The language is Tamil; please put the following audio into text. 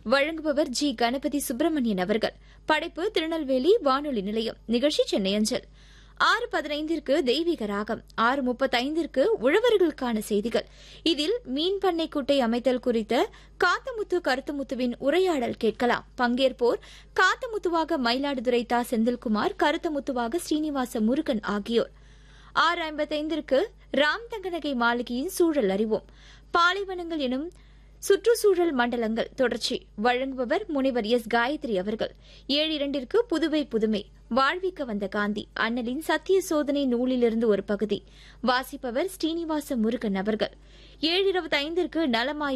வழங்குபவர் ஜி கணபதி சுப்பிரமணியன் அவர்கள் படைப்பு திருநெல்வேலி வானொலி நிலையம் நிகழ்ச்சி சென்னை அஞ்சல் ஆறு பதினைந்திற்கு தெய்வீக ராகம் ஆறு முப்பத்தைந்திற்கு உழவர்களுக்கான செய்திகள் இதில் மீன் பண்ணை குட்டை அமைத்தல் குறித்த காத்தமுத்து கருத்தமுத்துவின் உரையாடல் கேட்கலாம் பங்கேற்போர் காத்தமுத்துவாக மயிலாடுதுறை தா செந்தில்குமார் கருத்தமுத்துவாக ஸ்ரீனிவாச முருகன் ஆகியோர் ஆறு ஐம்பத்தைந்திற்கு ராம் தங்கநகை மாளிகையின் சூழல் அறிவோம் பாலைவனங்கள் எனும் சுற்றுச்சூழல் மண்டலங்கள் தொடர்ச்சி வழங்குபவர் முனைவர் எஸ் காயத்ரி அவர்கள் ஏழு இரண்டிற்கு புதுவை புதுமை வாழ்விக்க வந்த காந்தி அண்ணலின் சத்திய சோதனை நூலிலிருந்து ஒரு பகுதி வாசிப்பவர் ஸ்ரீனிவாச முருகன் அவர்கள் ஏழு இருபத்தைந்திற்கு நலமாய்